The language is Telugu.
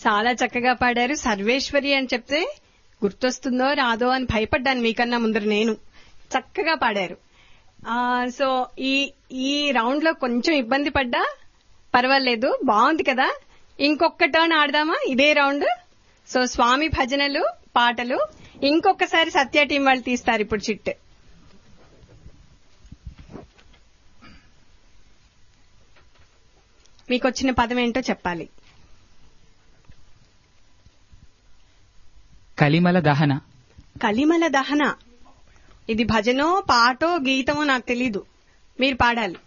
చాలా చక్కగా పాడారు సర్వేశ్వరి అని చెప్తే గుర్తొస్తుందో రాదో అని భయపడ్డాను మీకన్నా ముందర నేను చక్కగా పాడారు ఆ, సో ఈ ఈ రౌండ్ లో కొంచెం ఇబ్బంది పడ్డా పర్వాలేదు బాగుంది కదా ఇంకొక టర్న్ ఆడదామా ఇదే రౌండ్ సో స్వామి భజనలు పాటలు ఇంకొకసారి సత్య టీం వాళ్ళు తీస్తారు ఇప్పుడు చిట్ మీకు వచ్చిన పదం ఏంటో చెప్పాలి కలిమల దహన కలిమల దహన ఇది భజనో పాటో గీతమో నాకు తెలీదు మీరు పాడాలి